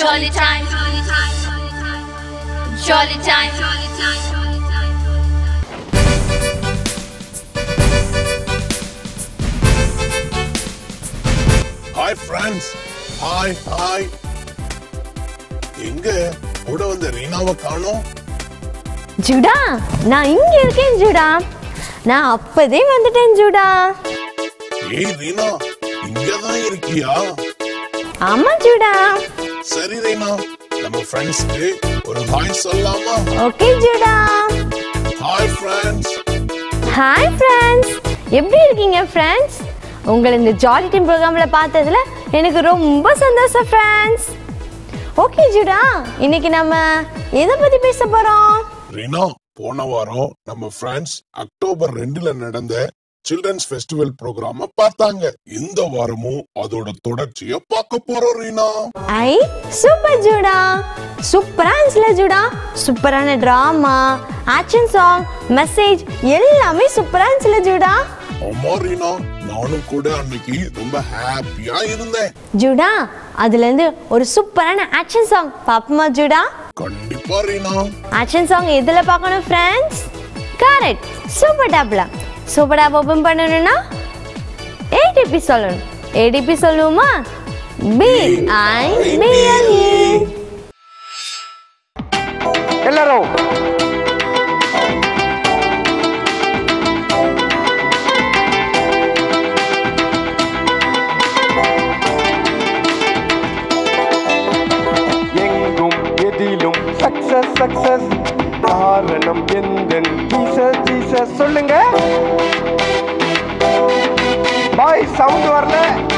Jolly time. Jolly time. Jolly time. Hi friends hi hi எங்க கூட வந்த ரீனாவை காணோம் ஜுடா நான் இங்க இருக்கேன் ஜுடா நான் அப்பதே வந்துட்டேன் ஜுடா ஏய் ரீனா இங்கதான் இருக்கியா ஆமா ஜுடா சரி ரீனா நம்ம ஃப்ரெண்ட்ஸ்க்கு ஒரு ஹாய் சொல்லலாமா okay Judah hi friends hi friends எப்படி இருக்கீங்க ஃப்ரெண்ட்ஸ் உங்களை இந்த ஜாலி டீம் ப்ரோக்ராம்ல பார்த்ததுல எனக்கு ரொம்ப சந்தோஷம் ஃப்ரெண்ட்ஸ் ஓகே ஜுடா இன்னைக்கு நம்ம எதை பத்தி பேச போறோம் ரீனா போன வாரம் நம்ம ஃப்ரெண்ட்ஸ் அக்டோபர் ரெண்டுல நடந்த சில்ட்ரன்ஸ் ஃபெஸ்டிவல் ப்ரோக்ராம பார்த்தாங்க இந்த வாரமும் அதோட தொடர்ச்சிய பார்க்க போறோம் ரீனா ஐ சூப்பர் ஜூடா சூப்பரா இருந்துச்சுல ஜூடா சூப்பரான டிராமா ஆக்ஷன் சாங் மெசேஜ் எல்லாமே சூப்பரா இருந்துச்சுல ஜூடா ஆமா ரீனா நானும் கூட அன்னைக்கு ரொம்ப ஹாப்பியா இருந்தேன் ஜூடா அதுல இருந்து ஒரு சூப்பரான ஆக்ஷன் சாங் பாப்போமா ஜூடா கண்டிப்பா ரீனா ஆக்ஷன் சாங் எதுல பார்க்கணும் ஃப்ரெண்ட்ஸ் கரெக்ட் சூப்பர் டேப்ல சூப்பர் டேப் ஓபன் பண்ணணும்னா ஏடிபி சொல்லணும் ஏடிபி சொல்லுவோமா B I B L E எல்லாரும் எங்கும் எதிலும் சக்சஸ் சக்சஸ் காரணம் எந்த ஜீசஸ் ஜீசஸ் சொல்லுங்க பாய் சவுண்ட் வரல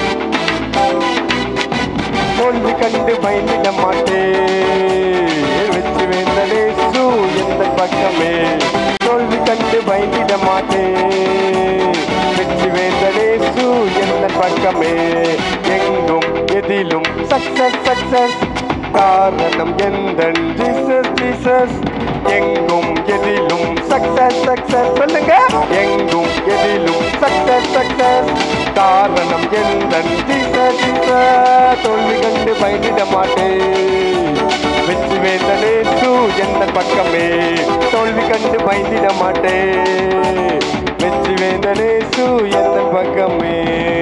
தோல்வி கண்டு பயந்திட மாட்டேன் வெற்றி வேந்தனே சூ எந்த பக்கமே தோல்வி கண்டு பயந்திட மாட்டேன் வெற்றி வேந்தனே சூ எந்த பக்கமே எங்கும் எதிலும் சக்சஸ் சக்சஸ் காரணம் எந்த ஜீசஸ் ஜீசஸ் எங்கும் எதிலும் சக்சஸ் சக்சஸ் சொல்லுங்க எங்கும் எதிலும் சக்சஸ் சக்சஸ் காரணம் எந்த ஜீசஸ் ஜீசஸ் தோல்வி கண்டு பயந்திட மாட்டேன் வெற்றி வேந்தனே சூ எந்த பக்கமே தோல்வி கண்டு பயந்திட மாட்டேன் வெற்றி வேந்தனே சூ எந்த பக்கமே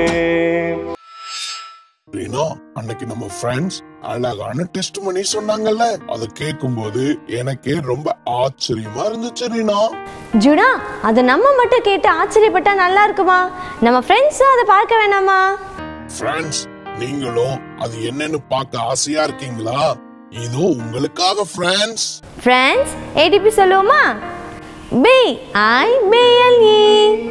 ரீனா அன்னைக்கு நம்ம ஃப்ரெண்ட்ஸ் அழகான டெஸ்ட் பண்ணி சொன்னாங்கல்ல அதை கேட்கும்போது எனக்கே ரொம்ப ஆச்சரியமா இருந்துச்சு ரீனா ஜுடா அதை நம்ம மட்டும் கேட்டு ஆச்சரியப்பட்டா நல்லா இருக்குமா நம்ம ஃப்ரெண்ட்ஸும் அதை பார்க்க வேணாமா ஃப்ரெண்ட்ஸ் நீங்களும் அது என்னன்னு பார்க்க ஆசையா இருக்கீங்களா இதோ உங்களுக்காக ஃப்ரெண்ட்ஸ் ஃப்ரெண்ட்ஸ் ஏடிபி சொல்லுவோமா B I B L E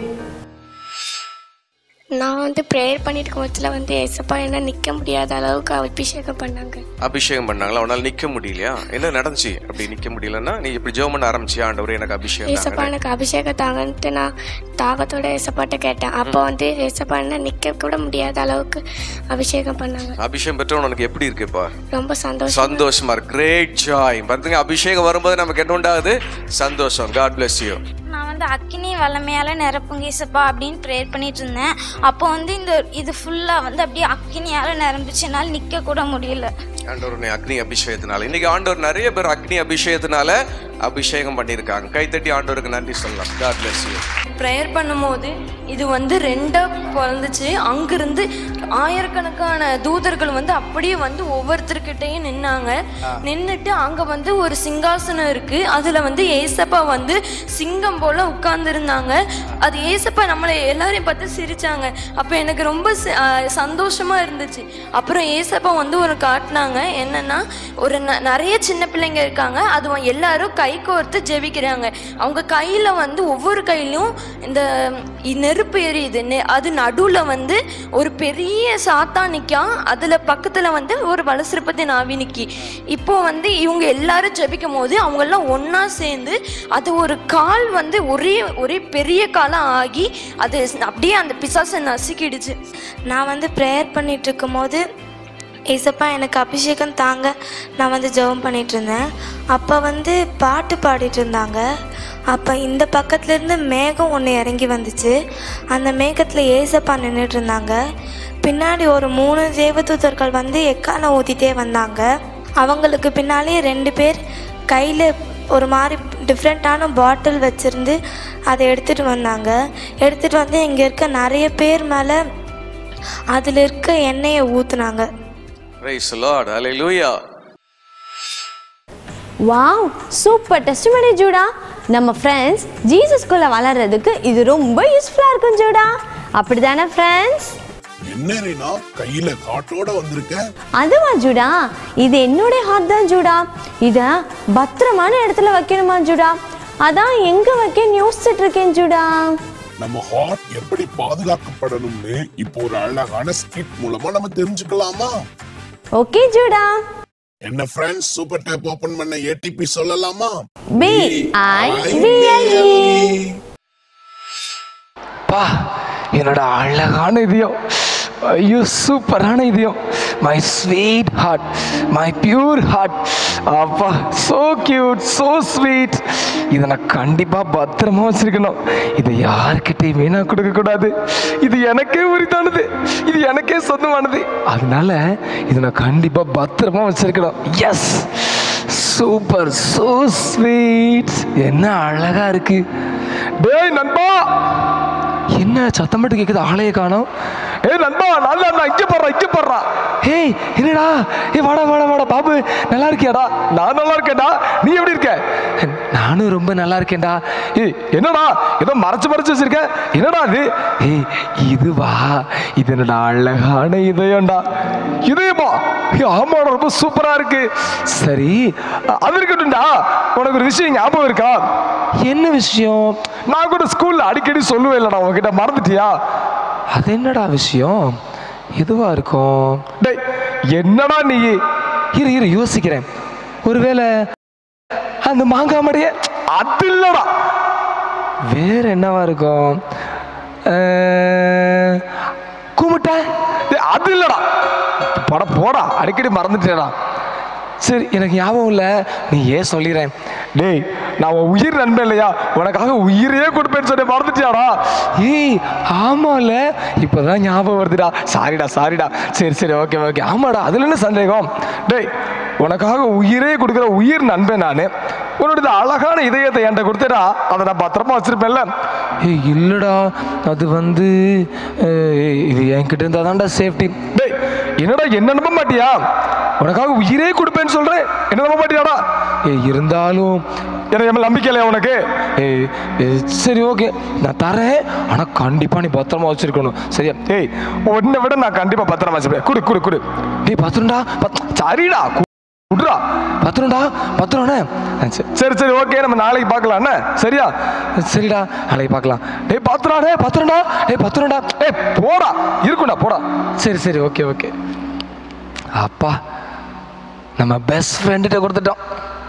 நான் வந்து ப்ரேயர் பண்ணிட்டு இருக்கும்போதுல வந்து ஏசப்பா என்ன நிற்க முடியாத அளவுக்கு அபிஷேகம் பண்ணாங்க அபிஷேகம் பண்ணாங்களா அவனால நிக்க முடியலையா என்ன நடந்துச்சு அப்படி நிக்க முடியலன்னா நீ இப்படி ஜெபம் பண்ண ஆரம்பிச்சியா ஆண்டவரே எனக்கு அபிஷேகம் ஏசப்பா தாங்கன்னு. எனக்கு அபிஷேகம் தாங்கன்ட்டு நான் தாகத்தோட ஏசப்பாட்ட கேட்டேன் அப்போ வந்து ஏசப்பா என்ன நிற்க கூட முடியாத அளவுக்கு அபிஷேகம் பண்ணாங்க அபிஷேகம் பெற்றவன் உனக்கு எப்படி இருக்குப்பா ரொம்ப சந்தோஷம் சந்தோஷமா இருக்கு கிரேட் ஜாய் பாருங்க அபிஷேகம் வரும்போது நமக்கு என்ன உண்டாகுது சந்தோஷம் காட் bless you நான் வந்து அக்கினி வல்லமையால நிரப்புங்க இசப்பா அப்படின்னு ப்ரேயர் பண்ணிட்டு இருந்தேன் அப்போ வந்து இந்த இது ஃபுல்லாக வந்து அப்படியே அக்கினியால நிரம்பிச்சு என்னால் நிற்க கூட முடியல ஆண்டவர் உன்னை அக்னி அபிஷேகத்தினால இன்னைக்கு ஆண்டவர் நிறைய பேர் அக்னி அபிஷேகத்தினால அபிஷேகம் பண்ணியிருக்காங்க கைத்தட்டி ஆண்டவருக்கு நன்றி சொல்லலாம் காட் bless you ப்ரேயர் பண்ணும்போது இது வந்து ரெண்டாக பிறந்துச்சு அங்கிருந்து ஆயிரக்கணக்கான தூதர்கள் வந்து அப்படியே வந்து ஒவ்வொருத்தர்கிட்டையும் நின்னாங்க நின்றுட்டு அங்கே வந்து ஒரு சிங்காசனம் இருக்கு அதில் வந்து ஏசப்பா வந்து சிங்கம் போல உட்கார்ந்துருந்தாங்க அது ஏசப்பா நம்மளை எல்லாரையும் பார்த்து சிரிச்சாங்க அப்போ எனக்கு ரொம்ப ச- ஆ, சந்தோஷமா இருந்துச்சு அப்புறம் ஏசப்பா வந்து ஒரு காட்டினாங்க என்னன்னா ஒரு ந- நிறைய சின்ன பிள்ளைங்க இருக்காங்க அது வந்து எல்லாரும் கை கோர்த்து ஜெபிக்கிறாங்க அவங்க கையில் வந்து ஒவ்வொரு கையிலும் இந்த இ- நெருப்பு எரியுது நெ- அது நடுவில் வந்து ஒரு பெரிய சாத்தா நிற்கான் அதில் பக்கத்தில் வந்து ஒரு வலசிருப்பத்தின் ஆவி நிக்கி இப்போ வந்து இவங்க எல்லாரும் ஜெபிக்கும் போது அவங்கெல்லாம் ஒன்றா சேர்ந்து அது ஒரு கால் வந்து ஒரே ஒரே பெரிய காலம் ஆகி அது அப்படியே அந்த பிசாசை நசுக்கிடுச்சு நான் வந்து ப்ரேயர் பண்ணிட்டு இருக்கும்போது ஏசப்பா எனக்கு அபிஷேகம் தாங்க நான் வந்து ஜெபம் பண்ணிட்டு இருந்தேன் அப்போ வந்து பாட்டு பாடிட்டு இருந்தாங்க அப்போ இந்த பக்கத்துலேருந்து மேகம் ஒன்று இறங்கி வந்துச்சு அந்த மேகத்தில் ஏசப்பா நின்றுட்டு இருந்தாங்க பின்னாடி ஒரு மூணு தேவதூதர்கள் வந்து எக்காலம் ஊதிட்டே வந்தாங்க அவங்களுக்கு பின்னாலே ரெண்டு பேர் கையில் ஒரு மாதிரி டிஃப்ரெண்ட்டான பாட்டில் வச்சுருந்து அதை எடுத்துகிட்டு வந்தாங்க எடுத்துகிட்டு வந்து இங்கே இருக்க நிறைய பேர் மேலே அதில் இருக்க எண்ணெயை ஊற்றுனாங்க praise lord hallelujah wow super testimony Judah நம்ம ஃப்ரெண்ட்ஸ் ஜீசஸ்குள்ள வளர்றதுக்கு இது ரொம்ப யூஸ்ஃபுல்லாக இருக்கும் ஜூடா அப்படிதானே ஃப்ரெண்ட்ஸ் என்ன ரீனா கையில காட்டோட வந்திருக்க அதுவா ஜூடா இது என்னோட ஹார்ட் தான் ஜூடா இதை பத்திரமான இடத்துல வைக்கணுமா ஜூடா அதான் எங்க வைக்கன்னு யோசிச்சுட்டு இருக்கேன் ஜூடா நம்ம ஹார்ட் எப்படி பாதுகாக்கப்படணும்னு இப்போ ஒரு அழகான ஸ்கிட் மூலமா நம்ம தெரிஞ்சுக்கலாமா ஓகே ஜூடா என்ன ஃப்ரெண்ட்ஸ் சூப்பர் டேப் ஓபன் பண்ண ஏடிபி சொல்லலாமா பி ஐ ரியலி பா என்னோட அழகான இதயம் ஐயோ சூப்பரான இதயம் my sweet heart my pure heart அப்பா ஸோ கியூட் ஸோ ஸ்வீட் இதை நான் கண்டிப்பாக பத்திரமா வச்சிருக்கணும் இதை யாருக்கிட்டையுமே நான் கொடுக்கக்கூடாது இது எனக்கே உரித்தானது இது எனக்கே சொந்தமானது அதனால இதை நான் கண்டிப்பாக பத்திரமா வச்சிருக்கணும் எஸ் சூப்பர் ஸோ ஸ்வீட் என்ன அழகா இருக்கு டேய் நண்பா என்ன சத்தம் மட்டும் கேக்குது ஆளையே காணோம் ஏய் நண்பா நல்லா இருந்தா இங்க போடுறா இங்க போடுறா ஏய் என்னடா ஏய் வாடா வாடா வாடா பாபு நல்லா இருக்கியாடா நான் நல்லா இருக்கேன்டா நீ எப்படி இருக்க நானும் ரொம்ப நல்லா இருக்கேன்டா ஏய் என்னடா ஏதோ மறைச்சு மறைச்சு வச்சிருக்க என்னடா இது ஏய் இதுவா இது என்னடா அழகான இதயம்டா இதயமா ஏய், ஆமாடா ரொம்ப சூப்பரா இருக்கு சரி அ- அது இருக்கட்டும்டா உனக்கு ஒரு விஷயம் ஞாபகம் இருக்கா என்ன விஷயம் நான் கூட ஸ்கூல்ல அடிக்கடி சொல்லுவேன் இல்லடா உன்கிட்ட மறந்துட்டியா அது என்னடா விஷயம் எதுவா இருக்கும் டேய் என்னடா நீ இரு இரு யோசிக்கிறேன் ஒருவேளை அந்த மாங்காய் மடைய அது இல்லடா வேற என்னவா இருக்கும் அஹ், கும்பிட்ட டேய், அது இல்லடா போட போடா அடிக்கடி மறந்துட்டேடா சரி எனக்கு ஞாபகம் இல்லை நீ ஏன் சொல்லிடுறேன் டேய் நான் உன் உயிர் நண்பன் இல்லையா உனக்காக உயிரையே கொடுப்பேன்னு சொல்லி மறந்துட்டியாடா ஏய் ஆமால இப்போதான் ஞாபகம் வருதுடா சாரிடா சாரிடா சரி சரி ஓகே ஓகே ஆமாடா அதுல என்ன சந்தேகம் டேய் உனக்காக உயிரே கொடுக்குற உயிர் நண்பன் நான் உன்னோட இந்த அழகான இதயத்தை என்கிட்ட கொடுத்தடா அதை நான் பத்திரமா வச்சிருப்பேன்ல ஏய் இல்லடா அது வந்து அஹ், இது என்கிட்ட இருந்தா தான்டா சேஃப்டி டேய் என்னடா என்ன நம்ப மாட்டியா உனக்காக உயிரே கொடுப்பேன்னு சொல்றேன் என்ன நம்ப மாட்டியாடா ஏய் இருந்தாலும் எனக்கு என் மேல நம்பிக்கை இல்லையா உனக்கு ஏய் ஏய், சரி ஓகே நான் தரேன் ஆனா கண்டிப்பா நீ பத்திரமா வச்சிருக்கணும் சரியா ஏய் உன்னை விட நான் கண்டிப்பா பத்திரமா வச்சிருப்பேன் குடு குடு குடு டேய் பத்திரம்டா பத் சரிடா கு- குடுறா பத்திரம்டா பத்திரம்ண்ணே ஆ, சரி, சரி சரி ஓகே நம்ம நாளைக்கு பார்க்கலாம் என்ன சரியா சரிடா நாளைக்கு பார்க்கலாம் டேய் பத்திரம் டேய் பத்திரம்டா டேய் பத்திரம்டா ஏய் போடா இருக்கும்டா போடா சரி சரி ஓகே ஓகே அப்பா நம்ம பெஸ்ட் ஃப்ரெண்டுகிட்ட கொடுத்துட்டோம்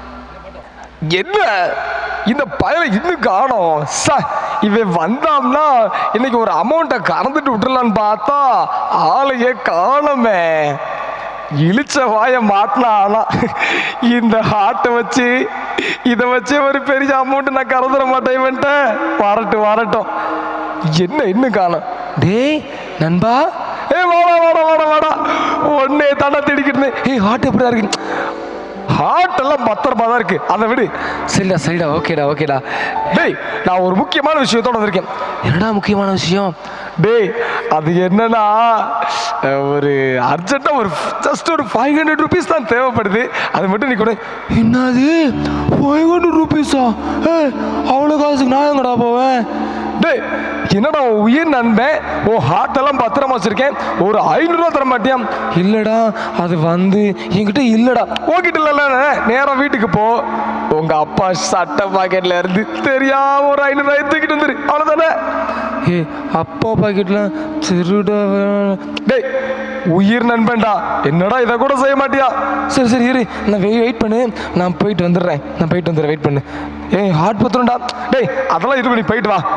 என்ன இந்த பயலை இன்னும் காணோம் ச இவன் வந்தான்னா இன்னைக்கு ஒரு அமௌண்ட்டை கறந்துட்டு விட்டுறலான்னு பார்த்தா ஆளையே காணோமே இழிச்ச வாய மாட்டினா ஆனா இந்த ஹார்ட்டை வச்சு இதை வச்சு ஒரு பெரிய அமௌண்ட் நான் கறந்துட மாட்டேன் இவன்ட்ட வரட்டும் வரட்டும் என்ன இன்னும் காணோம் டேய் நண்பா ஏ வாடா வாடா வாடா வாடா ஒன்னே தாண்டா தேடிக்கிட்டு இருந்தேன். ஏய் ஹார்ட் எப்படிடா இருக்கு ஹார்ட் எல்லாம் பத்திரமா தான் இருக்கு அதை விடு சரிடா சரிடா ஓகேடா ஓகேடா டேய் நான் ஒரு முக்கியமான விஷயத்தோட வந்திருக்கேன் என்னடா முக்கியமான விஷயம் டேய் அது என்னன்னா அஹ், ஒரு அர்ஜென்ட்டாக ஒரு ஜஸ்ட் ஒரு ஃபைவ் ஹண்ட்ரட் ருபீஸ் தான் தேவைப்படுது அது மட்டும் நீ கூட என்னது ஃபைவ் ஹண்ட்ரட் ருபீஸா ஏ அவ்வளோ காசுக்கு நான் எங்கடா போவேன் டேய் என்னடா உன் உயிர் நண்பன் உன் ஹார்ட் எல்லாம் பத்திரமா வச்சிருக்கேன் ஒரு ஐநூறுரூவா தர மாட்டியா இல்லடா அது வந்து என்கிட்ட இல்லடா உன்கிட்ட இல்லைல்ல நேரா வீட்டுக்கு போ உங்க அப்பா சட்டை பாக்கெட்ல இருந்து தெரியாம ஒரு ஐநூறுரூவா தூக்கிட்டு வந்துரு அவ்வளோதானே ஏ அப்பா பாக்கெட்ல திருட டேய் உயிர் நண்பன்டா என்னடா இதை கூட செய்ய மாட்டியா சரி சரி இரு நான் வெயிட் வெயிட் பண்ணு நான் போயிட்டு வந்துடுறேன் நான் போயிட்டு வந்துடுறேன் வெயிட் பண்ணு ஏய் ஹார்ட் பத்திரம்டா டேய் அதெல்லாம் இது பண்ணி போயிட்டு வா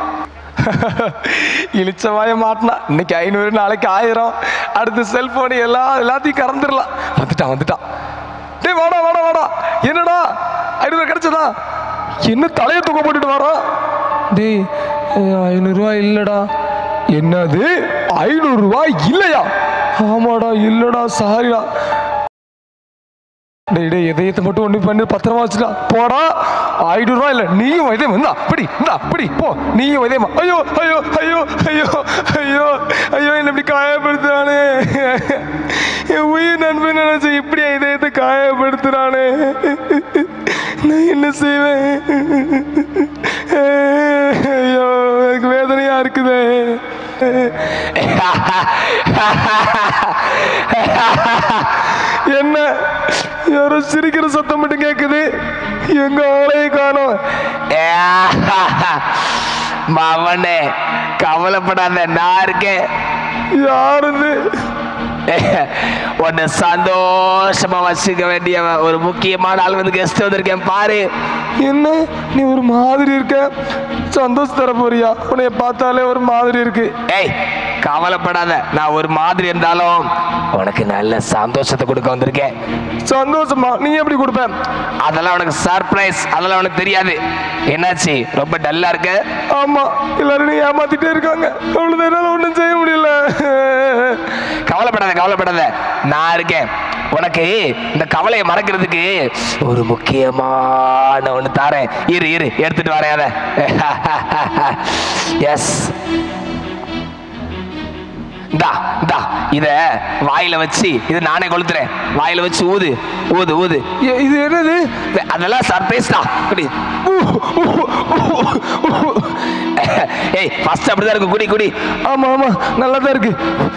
இழிச்ச வாய மாட்டினா இன்னைக்கு ஐநூறு நாளைக்கு ஆயிரம் அடுத்து செல்போன் எல்லாம் எல்லாத்தையும் கறந்துடலாம் வந்துட்டான் வந்துட்டான் டேய் வாடா வாடா வாடா என்னடா ஐநூறு கிடைச்சதா என்ன தலையை தூக்க போட்டுட்டு வரோம் டேய் ஐநூறுரூவா இல்லைடா என்னது ஐநூறுரூவா இல்லையா ஆமாடா இல்லைடா சாரிடா டேய் டேய் இதயத்தை மட்டும் ஒன்று பண்ணி பத்திரமா வச்சுடா போடா ஆயிரம் ரூபா இல்லை நீயும் இதயம் இந்தா பிடி இந்தா பிடி போ நீயும் இதயமா ஐயோ ஐயோ ஐயோ ஐயோ ஐயோ ஐயோ என்ன இப்படி காயப்படுத்துறானே என் உயிர் நண்பன் நினைச்ச இப்படி இதயத்தை காயப்படுத்துறானே நான் என்ன செய்வேன் ஐயோ எனக்கு வேதனையா இருக்குதே என்ன யாரோ சிரிக்கிற சத்தம் மட்டும் கேக்குது எங்க ஆளையை காணோம் மவனே கவலைப்படாத நான் இருக்கேன் யாருது உன்னை சந்தோஷமா வச்சுக்க வேண்டிய ஒரு முக்கியமான ஆள் வந்து கெஸ்ட் வந்திருக்கேன் பாரு என்ன நீ ஒரு மாதிரி இருக்க சந்தோஷம் தர போறியா உன்னைய பார்த்தாலே ஒரு மாதிரி இருக்கு ஏய் கவலைப்படாத நான் ஒரு மாதிரி இருந்தாலும் உனக்கு நல்ல சந்தோஷத்தை கொடுக்க வந்திருக்கேன் சந்தோஷமா நீ எப்படி கொடுப்ப அதெல்லாம் உனக்கு சர்ப்ரைஸ் அதெல்லாம் உனக்கு தெரியாது என்னாச்சு ரொம்ப டல்லா இருக்க ஆமா எல்லாரும் நீ ஏமாத்திட்டே இருக்காங்க அவ்வளவுதான் என்னால ஒண்ணும் செய்ய முடியல கவலைப்படாத கவலைப்படாத நான் இருக்கேன் உனக்கு இந்த கவலையை மறக்கிறதுக்கு ஒரு முக்கியமான ஒன்று தாரேன் இரு இரு எடுத்துட்டு வரேன் அதை எஸ் இந்தா இந்தா இத வாயில வச்சு இது நானே கொளுத்துறேன் வாயில வச்சு ஊது ஊது ஊது ஏ, இது என்னது அதெல்லாம் சர்ப்ரைஸ் தான் குடி ஏய் ஃபர்ஸ்ட் அப்படிதான் இருக்கு குடி குடி ஆமா ஆமா நல்லா தான் இருக்கு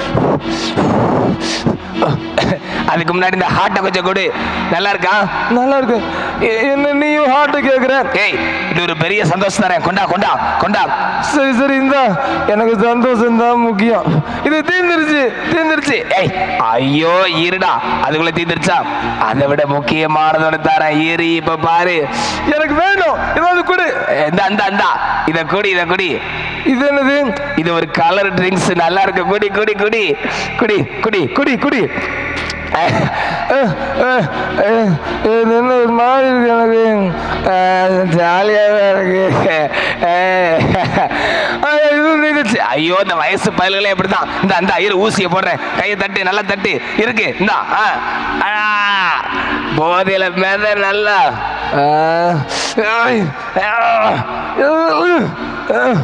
அதுக்கு முன்னாடி இந்த ஹார்ட்டை கொஞ்சம் கொடு நல்லா இருக்கா நல்லா இருக்கு எ- என்ன நீயும் ஹார்ட் கேக்குற ஏய் இது ஒரு பெரிய சந்தோஷம் தரேன் கொண்டா கொண்டா கொண்டா சரி சரி இந்தா எனக்கு சந்தோஷம் தான் முக்கியம் இது தீர்ந்துருச்சு தீர்ந்துருச்சு ஏய் ஐயோ இருடா அதுக்குள்ள தீந்துருச்சா அதை விட முக்கியமானதோட தரேன் இரு இப்ப பாரு எனக்கு வேணும் ஏதாவது கொடு இந்த அந்த அந்த இத குடி இத குடி இது என்னது இது ஒரு கலர் ட்ரிங்க்ஸ் நல்லா இருக்கு குடி குடி குடி குடி குடி குடி குடி அஹ், அஹ், அஹ், இது என்ன ஒரு மாதிரி இருக்கு எனக்கு ஜாலியாக இருக்கு அஹ், அஹ், இது தீர்ந்துருச்சு ஐயோ இந்த வயசு பயல்களே இப்படிதான் இந்த அந்த இரு ஊசியை போடுறேன் கையை தட்டு நல்லா தட்டு இருக்கு இந்தா ஆ. ஆ. போதையில மேத நல்லா அஹ், ஐ, அஹ், அஹ், அஹ்,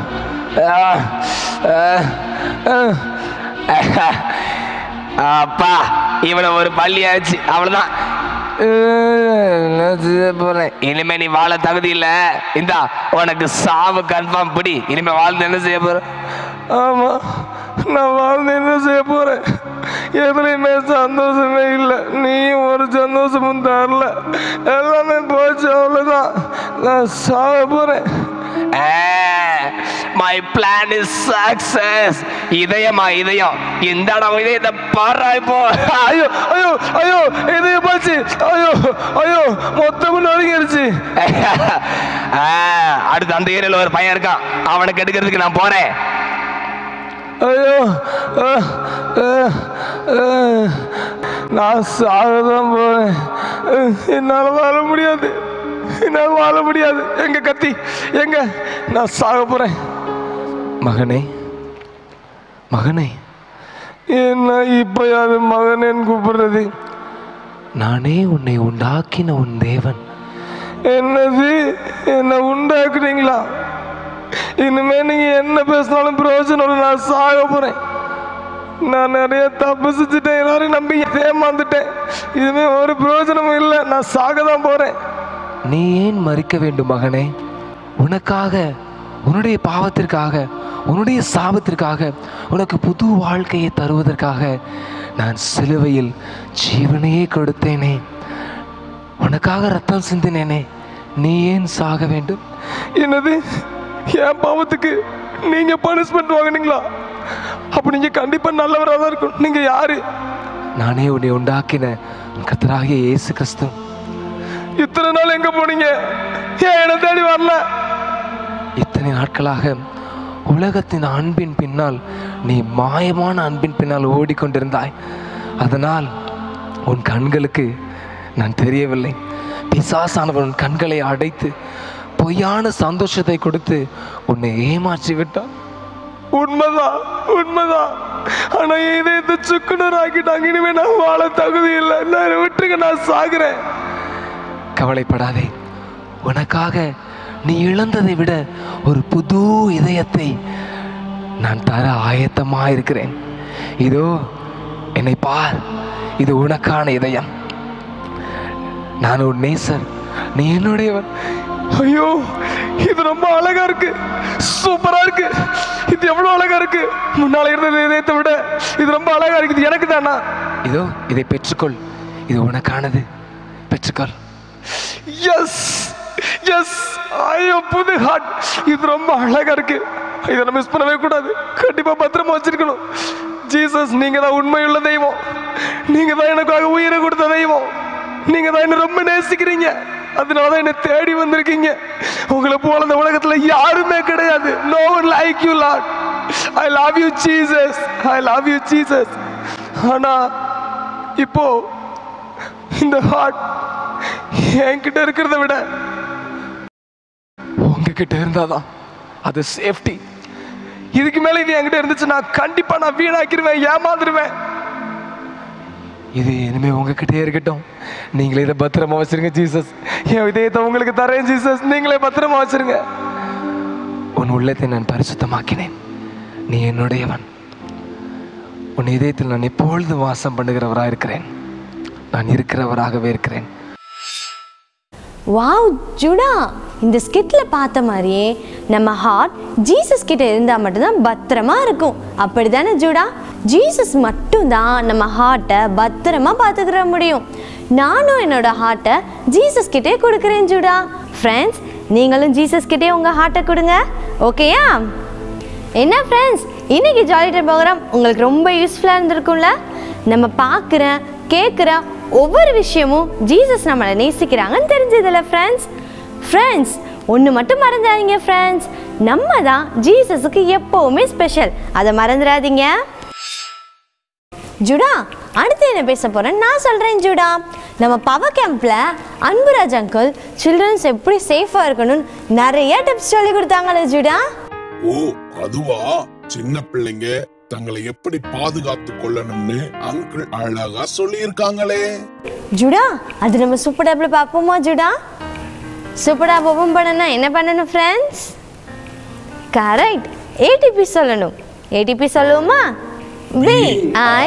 அஹ், அஹ், அஹ். அப்பா இவனை ஒரு பள்ளி ஆச்சு அவ்வளவுதான் என்ன செய்ய போறேன் இனிமே நீ வாழ தகுதி இல்ல இந்தா உனக்கு சாவு கன்ஃபார்ம் பிடி இனிமே வாழ்ந்து என்ன செய்ய போற ஆமா நான் வாழ்ந்து என்ன செய்ய போறேன் எதுலையுமே சந்தோஷமே இல்லை நீயும் ஒரு சந்தோஷமும் தரல எல்லாமே போச்சு அவ்வளவுதான் நான் சாக போறேன் மை பிளான் இஸ் சக்சஸ் இதயமா இதயம் இந்தாடா இதயத்தை பாரா இப்போ ஐயோ ஐயோ ஐயோ இதய போச்சு ஐயோ ஐயோ மொத்தமும் நொறுங்கிருச்சு ஆ, அடுத்து அந்த ஏரியால ஒரு பையன் இருக்கான் அவனுக்கு எடுக்கிறதுக்கு நான் போறேன் ஐயோ அஹ், அஹ், அஹ். நான் சாகதான் போறேன் அஹ், என்னால வாழ முடியாது என்னால வாழ முடியாது எங்க கத்தி எங்க நான் சாக போறேன் மகனே மகனே என்ன இப்ப யாரு மகனேன்னு கூப்பிடுறது நானே உன்னை உண்டாக்கின உன் தேவன் என்னது என்ன உண்டாக்குறீங்களா இனிமே நீங்க என்ன பேசினாலும் பிரயோஜனம் இல்லை நான் சாக போறேன் நான் நிறைய தப்பு செஞ்சுட்டேன் எல்லாரும் நம்பி ஏமாந்துட்டேன் இதுமே ஒரு பிரயோஜனமும் இல்லை நான் சாக தான் போறேன் நீ ஏன் மறிக்க வேண்டும் மகனே உனக்காக உன்னுடைய பாவத்திற்காக உன்னுடைய சாபத்திற்காக உனக்கு புது வாழ்க்கையை தருவதற்காக நான் சிலுவையில் ஜீவனையே கொடுத்தேனே உனக்காக ரத்தம் சிந்தினேனே நீ ஏன் சாக வேண்டும் என்னது என் பாவத்துக்கு நீங்க பனிஷ்மெண்ட் வாங்குனீங்களா அப்ப நீங்க கண்டிப்பா நல்லவராக தான் இருக்கும் நீங்க யாரு நானே உன்னை உண்டாக்கின உன் கர்த்தராகிய இயேசு கிறிஸ்து இத்தனை நாள் எங்க போனீங்க ஏன் என்ன தேடி வரல இத்தனை நாட்களாக உலகத்தின் அன்பின் பின்னால் நீ மாயமான அன்பின் பின்னால் ஓடிக்கொண்டிருந்தாய் அதனால் உன் கண்களுக்கு நான் தெரியவில்லை பிசாசானவன் உன் கண்களை அடைத்து பொய்யான சந்தோஷத்தை கொடுத்து உன்னை ஏமாற்றி விட்டான் உண்மைதான் உண்மைதான் ஆனா இதை இந்த சுக்குனர் ஆக்கிட்டாங்க இனிமே நான் வாழ தகுதி இல்லை நான் விட்டுருங்க நான் சாகுறேன் கவலைப்படாதே உனக்காக நீ இழந்ததை விட ஒரு புது இதயத்தை நான் தர ஆயத்தமா இருக்கிறேன் இதோ என்னை பார் இது உனக்கான இதயம் நான் உன் நேசர் நீ என்னுடையவன் ஐயோ இது ரொம்ப அழகா இருக்கு சூப்பரா இருக்கு இது எவ்வளவு அழகா இருக்கு முன்னால இருந்த இதயத்தை விட இது ரொம்ப அழகா இருக்கு இது எனக்கு தானா இதோ இதை பெற்றுக்கொள் இது உனக்கானது பெற்றுக்கொள் எஸ் எஸ் ஐயோ புது ஹார்ட் இது ரொம்ப அழகா இருக்கு இதை நம்ம மிஸ் பண்ணவே கூடாது கண்டிப்பா பத்திரமா வச்சிருக்கணும் ஜீசஸ் நீங்க தான் உண்மையுள்ள தெய்வம் நீங்க தான் எனக்காக உயிரை கொடுத்த தெய்வம் நீங்க தான் என்ன ரொம்ப நேசிக்கிறீங்க அதனால தான் என்ன தேடி வந்திருக்கீங்க உங்களை போல இந்த உலகத்துல யாருமே கிடையாது no one like you lord I love you Jesus I love you Jesus ஆனா இப்போ இந்த ஹார்ட் என்கிட்ட இருக்கிறத விட உங்ககிட்ட இருந்தாதான் அது சேஃப்டி இதுக்கு மேல இது என்கிட்ட இருந்துச்சுன்னா கண்டிப்பா நான் வீணாக்கிடுவேன் ஏமாந்துருவேன் இது இனிமே உங்ககிட்டயே இருக்கட்டும் நீங்களே இதை பத்திரமா வச்சிருங்க ஜீசஸ் என் இதயத்தை உங்களுக்கு தரேன் ஜீசஸ் நீங்களே பத்திரமா வச்சிருங்க உன் உள்ளத்தை நான் பரிசுத்தமாக்கினேன் நீ என்னுடையவன் உன் இதயத்தில் நான் எப்பொழுதும் வாசம் பண்ணுகிறவராக இருக்கிறேன் நான் இருக்கிறவராகவே இருக்கிறேன் வாவ் ஜுடா இந்த ஸ்கிட்ல பார்த்த மாதிரியே நம்ம ஹார்ட் ஜீசஸ் கிட்ட இருந்தால் மட்டும்தான் பத்திரமா இருக்கும் அப்படிதானே ஜுடா ஜீசஸ் மட்டும்தான் நம்ம ஹார்ட்டை பத்திரமா பார்த்துக்கிற முடியும் நானும் என்னோட ஹார்ட்டை ஜீசஸ் கிட்டே கொடுக்குறேன் ஜுடா ஃப்ரெண்ட்ஸ் நீங்களும் ஜீசஸ் கிட்டே உங்கள் ஹார்ட்டை கொடுங்க ஓகேயா என்ன ஃப்ரெண்ட்ஸ் இன்னைக்கு ஜாலி டைம் ப்ரோக்ராம் உங்களுக்கு ரொம்ப யூஸ்ஃபுல்லாக இருந்திருக்கும்ல நம்ம பார்க்குற கேட்குற ஒவ்வொரு விஷயமும் ஜீசஸ் நம்மளை நேசிக்கிறாங்கன்னு தெரிஞ்சதில்ல ஃப்ரெண்ட்ஸ் ஃப்ரெண்ட்ஸ் ஒன்று மட்டும் மறந்துடாதீங்க ஃப்ரெண்ட்ஸ் நம்ம தான் ஜீசஸுக்கு எப்போவுமே ஸ்பெஷல் அதை மறந்துடாதீங்க ஜுடா அடுத்து என்ன பேச போறேன் நான் சொல்றேன் ஜுடா நம்ம பவர் கேம்ப்ல அன்புராஜ் அங்கிள் சில்ட்ரன்ஸ் எப்படி சேஃபா இருக்கணும்னு நிறைய டிப்ஸ் சொல்லி கொடுத்தாங்களே ஜுடா ஓ அதுவா சின்ன பிள்ளைங்க தங்களை எப்படி பாதுகாத்து கொள்ளணும்னு அங்கிள் அழகா சொல்லி இருக்காங்களே ஜுடா அது நம்ம சூப்பர் டேப்ல பார்ப்போமா ஜுடா சூப்பர் டேப் ஓபன் பண்ணனா என்ன பண்ணணும் ஃப்ரெண்ட்ஸ் கரெக்ட் ஏடிபி சொல்லணும் ஏடிபி சொல்லுவோமா வி ஐ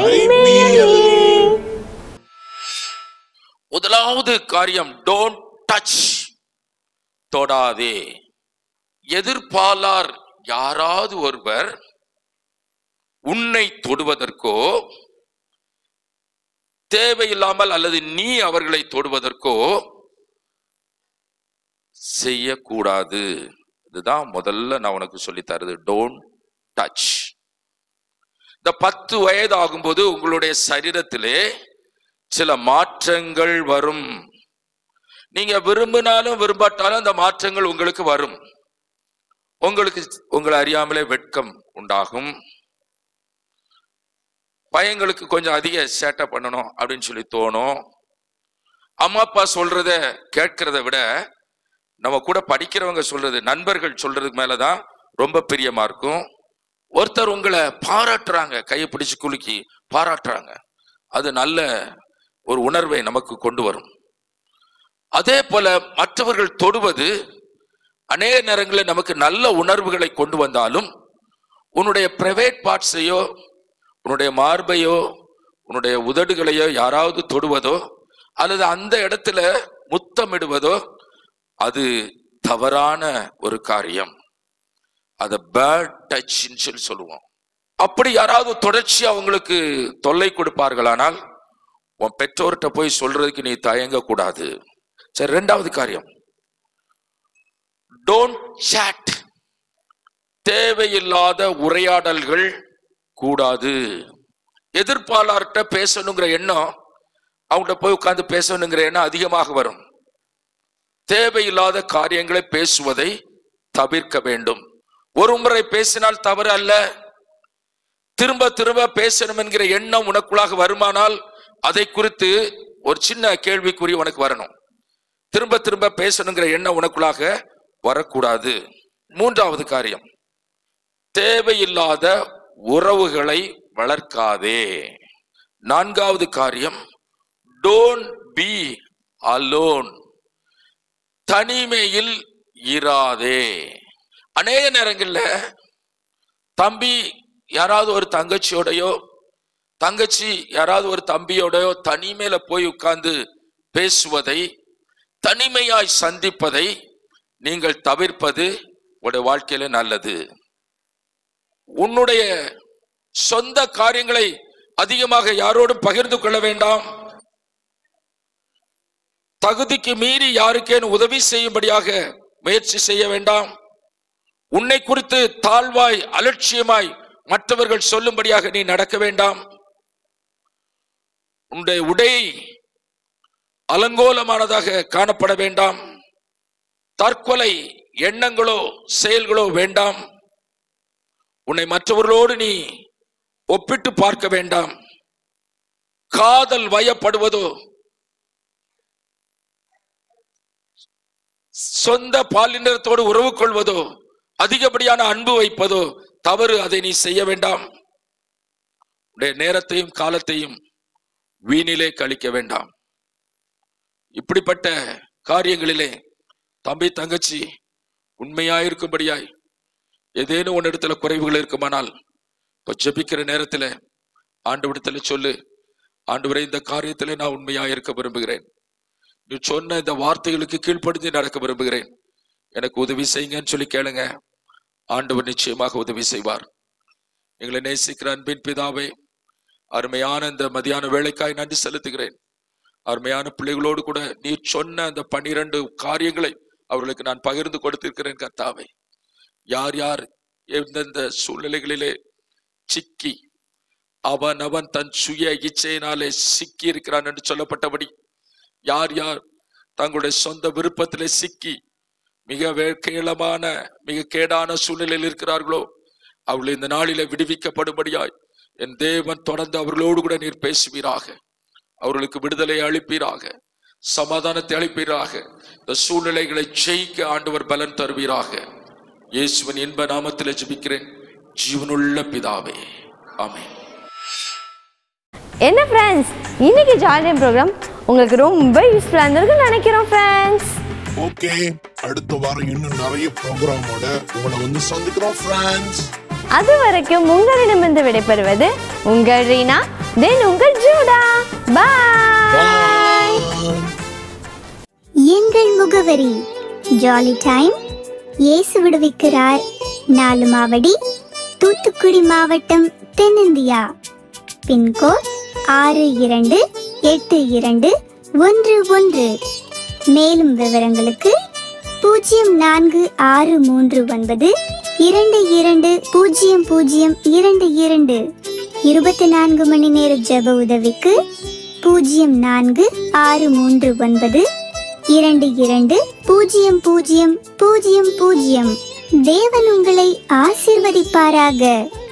முதலாவது காரியம் டோன்ட் டச் தொடாதே எதிர்ப்பாளர் யாராவது ஒருவர் உன்னை தொடுவதற்கோ தேவையில்லாமல் அல்லது நீ அவர்களை தொடுவதற்கோ செய்யக்கூடாது இதுதான் முதல்ல நான் உனக்கு சொல்லி தருது டோன்ட் டச் இந்த பத்து வயது ஆகும்போது உங்களுடைய சரீரத்திலே சில மாற்றங்கள் வரும் நீங்க விரும்பினாலும் விரும்பாட்டாலும் அந்த மாற்றங்கள் உங்களுக்கு வரும் உங்களுக்கு உங்களை அறியாமலே வெட்கம் உண்டாகும் பையங்களுக்கு கொஞ்சம் அதிக சேட்டை பண்ணணும் அப்படின்னு சொல்லி தோணும் அம்மா அப்பா சொல்றத கேட்கறத விட நம்ம கூட படிக்கிறவங்க சொல்றது நண்பர்கள் சொல்றதுக்கு மேலதான் ரொம்ப பிரியமா இருக்கும் ஒருத்தர் உங்களை பாராட்டுறாங்க கையை பிடிச்சு குலுக்கி பாராட்டுறாங்க அது நல்ல ஒரு உணர்வை நமக்கு கொண்டு வரும் அதே போல மற்றவர்கள் தொடுவது அநேக நேரங்களில் நமக்கு நல்ல உணர்வுகளை கொண்டு வந்தாலும் உன்னுடைய பிரைவேட் பார்ட்ஸையோ உன்னுடைய மார்பையோ உன்னுடைய உதடுகளையோ யாராவது தொடுவதோ அல்லது அந்த இடத்துல முத்தமிடுவதோ அது தவறான ஒரு காரியம் அதை பேட் டச்ன்னு சொல்லி சொல்லுவோம் அப்படி யாராவது தொடர்ச்சியா அவங்களுக்கு தொல்லை கொடுப்பார்களானால் உன் பெற்றோர்கிட்ட போய் சொல்றதுக்கு நீ தயங்க கூடாது சரி ரெண்டாவது காரியம் டோன்ட் chat தேவையில்லாத உரையாடல்கள் கூடாது எதிர்ப்பாளர்கிட்ட பேசணுங்கிற எண்ணம் அவங்கள்ட்ட போய் உட்கார்ந்து பேசணுங்கிற எண்ணம் அதிகமாக வரும் தேவையில்லாத காரியங்களை பேசுவதை தவிர்க்க வேண்டும் ஒரு முறை பேசினால் தவறு அல்ல திரும்ப திரும்ப பேசணும் என்கிற எண்ணம் உனக்குள்ளாக வருமானால் அதை குறித்து ஒரு சின்ன கேள்விக்குறி உனக்கு வரணும் திரும்ப திரும்ப பேசணுங்கிற எண்ணம் உனக்குள்ளாக வரக்கூடாது மூன்றாவது காரியம் தேவையில்லாத உறவுகளை வளர்க்காதே நான்காவது காரியம் டோன்ட் பி அலோன் தனிமையில் இராதே அநேக நேரங்கள்ல தம்பி யாராவது ஒரு தங்கச்சியோடையோ தங்கச்சி யாராவது ஒரு தம்பியோடையோ தனிமையில போய் உட்கார்ந்து பேசுவதை தனிமையாய் சந்திப்பதை நீங்கள் தவிர்ப்பது உங்களுடைய வாழ்க்கையில நல்லது உன்னுடைய சொந்த காரியங்களை அதிகமாக யாரோடும் பகிர்ந்து கொள்ள வேண்டாம் தகுதிக்கு மீறி யாருக்கேனும் உதவி செய்யும்படியாக முயற்சி செய்ய வேண்டாம் உன்னை குறித்து தாழ்வாய் அலட்சியமாய் மற்றவர்கள் சொல்லும்படியாக நீ நடக்க வேண்டாம் உன்னுடைய உடை அலங்கோலமானதாக காணப்பட வேண்டாம் தற்கொலை எண்ணங்களோ செயல்களோ வேண்டாம் உன்னை மற்றவர்களோடு நீ ஒப்பிட்டு பார்க்க வேண்டாம் காதல் வயப்படுவதோ சொந்த பாலினத்தோடு உறவு கொள்வதோ அதிகப்படியான அன்பு வைப்பதோ தவறு அதை நீ செய்ய வேண்டாம் உடைய நேரத்தையும் காலத்தையும் வீணிலே கழிக்க வேண்டாம் இப்படிப்பட்ட காரியங்களிலே தம்பி தங்கச்சி உண்மையாயிருக்கும்படியாய் ஏதேனும் உன்னிடத்துல குறைவுகள் இருக்குமானால் இப்ப ஜெபிக்கிற நேரத்துல ஆண்டவரிடத்துல சொல்லு ஆண்டவரே இந்த காரியத்துல நான் உண்மையா இருக்க விரும்புகிறேன் நீ சொன்ன இந்த வார்த்தைகளுக்கு கீழ்ப்படிஞ்சு நடக்க விரும்புகிறேன் எனக்கு உதவி செய்யுங்கன்னு சொல்லி கேளுங்க ஆண்டவர் நிச்சயமாக உதவி செய்வார் எங்களை நேசிக்கிற அன்பின் பிதாவே அருமையான இந்த மதியான வேலைக்காய் நன்றி செலுத்துகிறேன் அருமையான பிள்ளைகளோடு கூட நீ சொன்ன அந்த பன்னிரண்டு காரியங்களை அவர்களுக்கு நான் பகிர்ந்து கொடுத்திருக்கிறேன் கர்த்தாவே யார் யார் எந்தெந்த சூழ்நிலைகளிலே சிக்கி அவன் அவன் தன் சுய இச்சையினாலே சிக்கி இருக்கிறான் என்று சொல்லப்பட்டபடி யார் யார் தங்களுடைய சொந்த விருப்பத்திலே சிக்கி மிக வே- கேளமான மிக கேடான சூழ்நிலையில் இருக்கிறார்களோ அவர்கள் இந்த நாளிலே விடுவிக்கப்படும்படியாய் என் தேவன் தொடர்ந்து அவர்களோடு கூட நீர் பேசுவீராக அவர்களுக்கு விடுதலை அளிப்பீராக சமாதானத்தை அளிப்பீராக இந்த சூழ்நிலைகளை ஜெயிக்க ஆண்டவர் பலன் தருவீராக இயேசுவின் இன்ப நாமத்திலே ஜெபிக்கிறேன் ஜீவனுள்ள பிதாவே ஆமென் என்ன ஃப்ரெண்ட்ஸ் இன்னைக்கு ஜாலியன் ப்ரோக்ராம் உங்களுக்கு ரொம்ப யூஸ்ஃபுல்லாக இருந்திருக்குன்னு நினைக்கிறோம் ஃப்ரெண்ட்ஸ் ஓகே அடுத்த வாரம் இன்னும் நிறைய ப்ரோக்ராமோட உங்களை வந்து சந்திக்கிறோம் ஃப்ரெண்ட்ஸ் அது வரைக்கும் உங்களிடமிருந்து விடைபெறுவது உங்கள் ரீனா தென் உங்கள் ஜூடா பாய் எங்கள் முகவரி ஜாலி டைம் இயேசு விடுவிக்கிறார் நாலு மாவடி தூத்துக்குடி மாவட்டம் தென்னிந்தியா பின்கோட் ஆறு இரண்டு எட்டு இரண்டு ஒன்று ஒன்று மேலும் விவரங்களுக்கு பூஜ்ஜியம் நான்கு ஆறு மூன்று ஒன்பது இரண்டு இரண்டு பூஜ்ஜியம் பூஜ்ஜியம் இரண்டு இரண்டு இருபத்தி நான்கு மணி நேர ஜெப உதவிக்கு பூஜ்ஜியம் நான்கு ஆறு மூன்று ஒன்பது இரண்டு இரண்டு பூஜ்ஜியம் பூஜ்ஜியம் பூஜ்ஜியம் பூஜ்ஜியம் தேவன் உங்களை ஆசீர்வதிப்பாராக